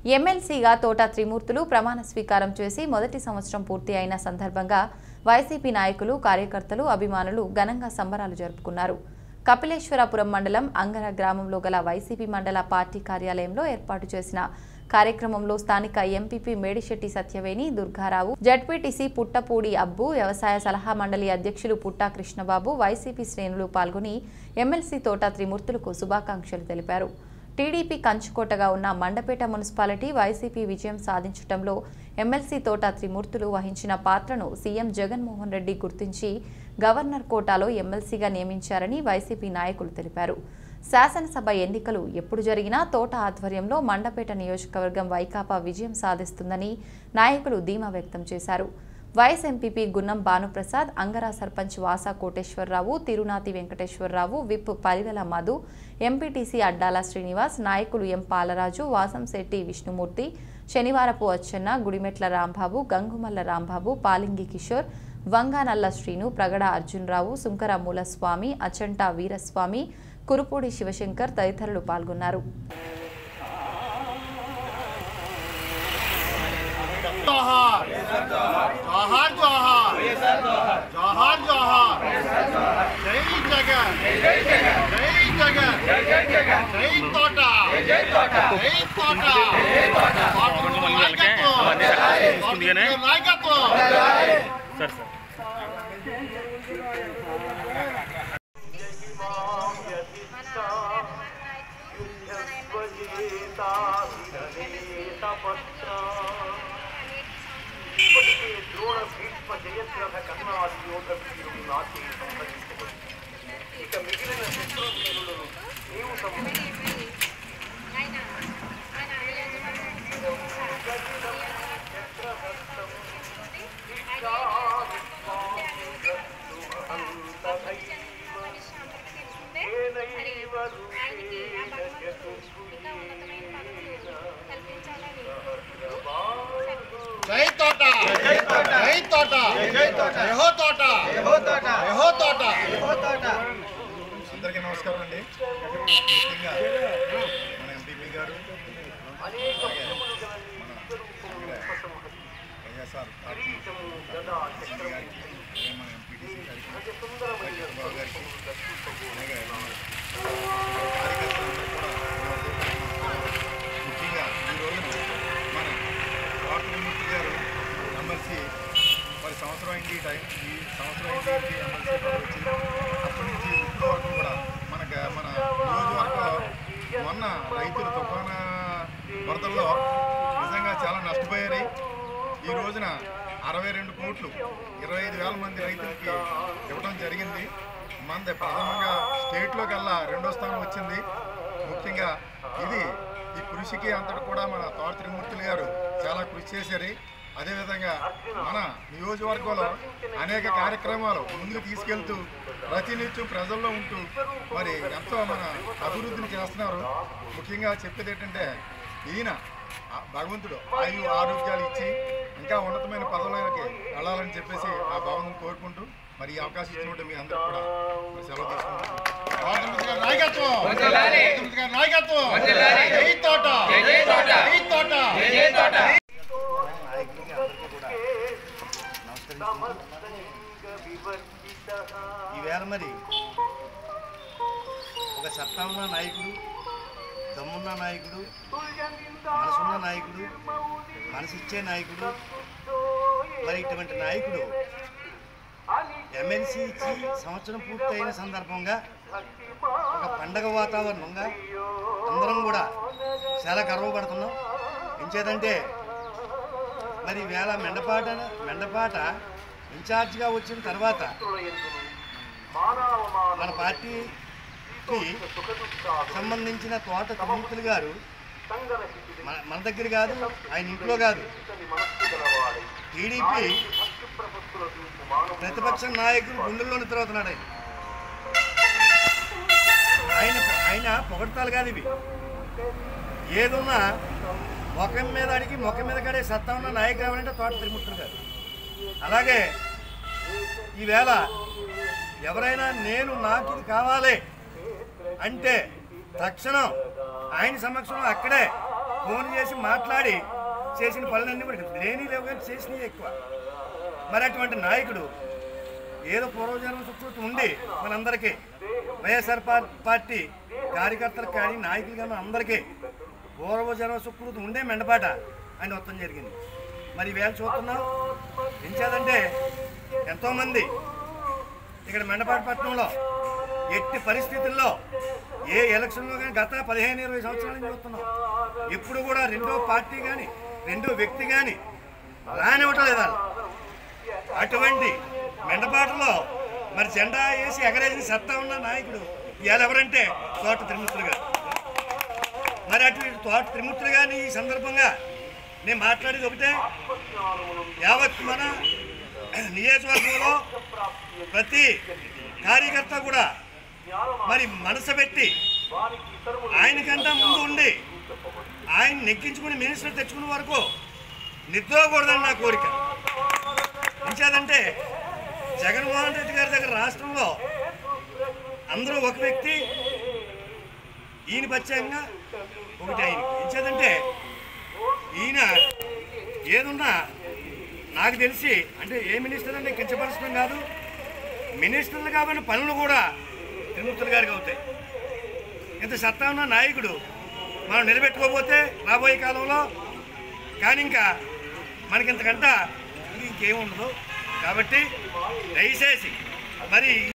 ఎమ్మెల్సీగా తోట త్రిమూర్తులు ప్రమాణ స్వీకారం చేసి మొదటి సంవత్సరం పూర్తి అయిన సందర్భంగా వైసీపీ నాయకులు కార్యకర్తలు అభిమానులు ఘనంగా సంబరాలు జరుపుకున్నారు కపిలేశ్వరపురం మండలం అంగర గ్రామంలో గల వైసీపీ మండల పార్టీ కార్యాలయంలో ఏర్పాటు చేసిన కార్యక్రమంలో స్థానిక ఎంపీపీ మేడిశెట్టి సత్యవేణి దుర్గారావు జడ్పీటీసీ పుట్టపూడి అబ్బు వ్యవసాయ సలహా మండలి అధ్యక్షులు పుట్టా కృష్ణబాబు వైసీపీ శ్రేణులు పాల్గొని ఎమ్మెల్సీ తోట త్రిమూర్తులకు శుభాకాంక్షలు తెలిపారు టీడీపీ కంచుకోటగా ఉన్న మండపేట మున్సిపాలిటీ వైసీపీ విజయం సాధించడంలో ఎమ్మెల్సీ తోట త్రిమూర్తులు వహించిన పాత్రను సీఎం జగన్మోహన్ రెడ్డి గుర్తించి గవర్నర్ కోటాలో ఎమ్మెల్సీగా నియమించారని వైసీపీ నాయకులు తెలిపారు శాసనసభ ఎన్నికలు ఎప్పుడు జరిగినా తోట ఆధ్వర్యంలో మండపేట నియోజకవర్గం వైకాపా విజయం సాధిస్తుందని నాయకులు ధీమా వ్యక్తం చేశారు vice MPP Gunnam Bhanuprasad Angara sarpanch Vasa Koteswararao Tirunati Venkateswararao whip Parivela Madhu MPTC Addala Srinivas నాయకులు ఎం పాలరాజు వాసంశెట్టి విష్ణుమూర్తి శనివారపు అచ్చెన్న గుడిమెట్ల రాంబాబు గంగుమల్ల రాంబాబు పాలింగి కిషోర్ వంగానల్ల శ్రీను ప్రగడ అర్జునరావు సుంకర మూలస్వామి అచంటా వీరస్వామి కురుపూడి శివశంకర్ తదితరులు పాల్గొన్నారు जोहार जोहार जोहार जोहार जोहार जय जगन जय जगन जय तोटा जय तोटा తీసుకుందిగానే? నాయకత్వం సార్ సార్ ఇప్పటికే ద్రోణ భీష్మ జయద్రథ కర్ణాది యోధ వీరులు నాకే సంహరించబడి ఇక మిగిలిన శత్రువీరులను నీవు సంహరించు జై తోట జై తోట జయహో తోట జయహో తోట అందరికీ నమస్కారం అండి ముఖ్యంగా మన ఎంపీపీ గారు అలాగే మన వైఎస్ఆర్ పార్టీ గారికి అలాగే మన ఎంపీటీసీ గారికి బాబు గారికి అలాగే కార్యకర్తలందరూ కూడా ముఖ్యంగా ఈ రోజున మన వాటర్మూర్తి గారు ఎమ్మెల్సీ మరి సంవత్సరం అయింది ఈ టైం ఈ సంవత్సరం అయింది ఎమ్మెల్సీ వచ్చి అప్పటి నుంచి ఇప్పటి వరకు కూడా మనకు మన నియోజకవర్గంలో మొన్న రైతులు తుఫాను వరదల్లో నిజంగా చాలా నష్టపోయారు ఈ రోజున అరవై రెండు కోట్లు ఇరవై ఐదు వేల మంది రైతులకి ఇవ్వడం జరిగింది మనది ప్రథమంగా స్టేట్లో కల్లా రెండో స్థానం వచ్చింది ముఖ్యంగా ఇది ఈ కృషికి అంతటి కూడా మన తోట త్రిమూర్తులు గారు చాలా కృషి చేశారు అదేవిధంగా మన నియోజకవర్గంలో అనేక కార్యక్రమాలు ముందుకు తీసుకెళ్తూ ప్రతినిత్యం ప్రజల్లో ఉంటూ మరి ఎంతో మన అభివృద్ధిని చేస్తున్నారు ముఖ్యంగా చెప్పేది ఏంటంటే ఈయన ఆ భగవంతుడు ఆయు ఆరోగ్యాలు ఇచ్చి ఇంకా ఉన్నతమైన పదవులకి వెళ్ళాలని చెప్పేసి ఆ భావనను కోరుకుంటూ మరి ఈ అవకాశం ఇచ్చినట్టు మీ అందరూ కూడా మరి సెలవు తీసుకుంటున్నాం నాయకత్వం నాయకత్వం జై తోట జై తోట నాయకులకి అందరికీ కూడా నమస్కరిస్తున్నాను ఈవేళ మరి ఒక సత్తా ఉన్న నాయకుడు దమ్మున్న నాయకుడు మనసున్న నాయకుడు మనసిచ్చే నాయకుడు మరి ఇటువంటి నాయకుడు ఎమ్మెల్సీ ఇచ్చి సంవత్సరం పూర్తయిన సందర్భంగా ఒక పండగ వాతావరణంగా అందరం కూడా చాలా గర్వపడుతున్నాం ఎంచేదంటే మరి వేళ మెండపాట మెండపాట ఇన్ఛార్జిగా వచ్చిన తర్వాత మన పార్టీకి సంబంధించిన తోట త్రిమూర్తులు గారు మన మన దగ్గర కాదు ఆయన ఇంట్లో కాదు టీడీపీ ప్రతిపక్ష నాయకుడు గుండెల్లోని తిరుగుతున్నాడు ఆయన ఆయన ఆయన పొగడతాలు కాదు ఇవి ఏదున్నా ముఖం మీద అడిగి ముఖం మీద కడే సత్తా ఉన్న నాయకుడు ఎవరంటే తోట తిరుమూర్తులు గారు అలాగే ఈవేళ ఎవరైనా నేను నాకు ఇది కావాలి అంటే తక్షణం ఆయన సమక్షంలో అక్కడే ఫోన్ చేసి మాట్లాడి చేసిన పనులన్నీ కూడా లేని లేవు కానీ చేసినవి ఎక్కువ మరి అటువంటి నాయకుడు ఏదో పూర్వజన్మ సుకృతి ఉండి మనందరికీ వైఎస్ఆర్ పా- పార్టీ కార్యకర్తలకు కానీ నాయకులు కానీ అందరికీ పూర్వజన్మ సుకృతి ఉండే మెండపాట ఆయన మొత్తం జరిగింది మరి వేళ చూస్తున్నాం ఎంచేదంటే ఎంతోమంది ఇక్కడ మెండపాట పట్టణంలో ఎట్టి పరిస్థితుల్లో ఏ ఎలక్షన్లో కానీ గత పదిహేను ఇరవై సంవత్సరాల నుంచి చూస్తున్నాం ఎప్పుడు కూడా రెండో పార్టీ కానీ రెండో వ్యక్తి కానీ రానివ్వటం లేదు వాళ్ళు అటువంటి మెండపాటలో మరి జెండా వేసి ఎగరేసిన సత్తా ఉన్న నాయకుడు ఇవాళ ఎవరంటే తోట త్రిమూర్తులు గారు మరి అటు తోట త్రిమూర్తులు గారిని ఈ సందర్భంగా నేను మాట్లాడేది ఒకటే యావత్ మన నియోజకవర్గంలో ప్రతి కార్యకర్త కూడా మరి మనసు పెట్టి ఆయనకంటే ముందు ఉండి ఆయన నెగ్గించుకుని మినిస్టర్ తెచ్చుకునే వరకు నిద్రకూడదని నా కోరిక ఇంచేదంటే జగన్మోహన్ రెడ్డి గారి దగ్గర రాష్ట్రంలో అందరూ ఒక వ్యక్తి ఈయన ప్రత్యేకంగా ఒకటి ఆయనకి ఇంచేదంటే ఈయన ఏదున్నా నాకు తెలిసి అంటే ఏ మినిస్టర్ అంటే కించపరచడం కాదు మినిస్టర్లు కాబట్టి పనులు కూడా తిరుమూర్తులు గారికి అవుతాయి ఇంత సత్తా ఉన్న నాయకుడు మనం నిలబెట్టుకోకపోతే రాబోయే కాలంలో కానీ ఇంకా మనకింతకంట ఇంకేముండదు కాబట్టి దయచేసి మరి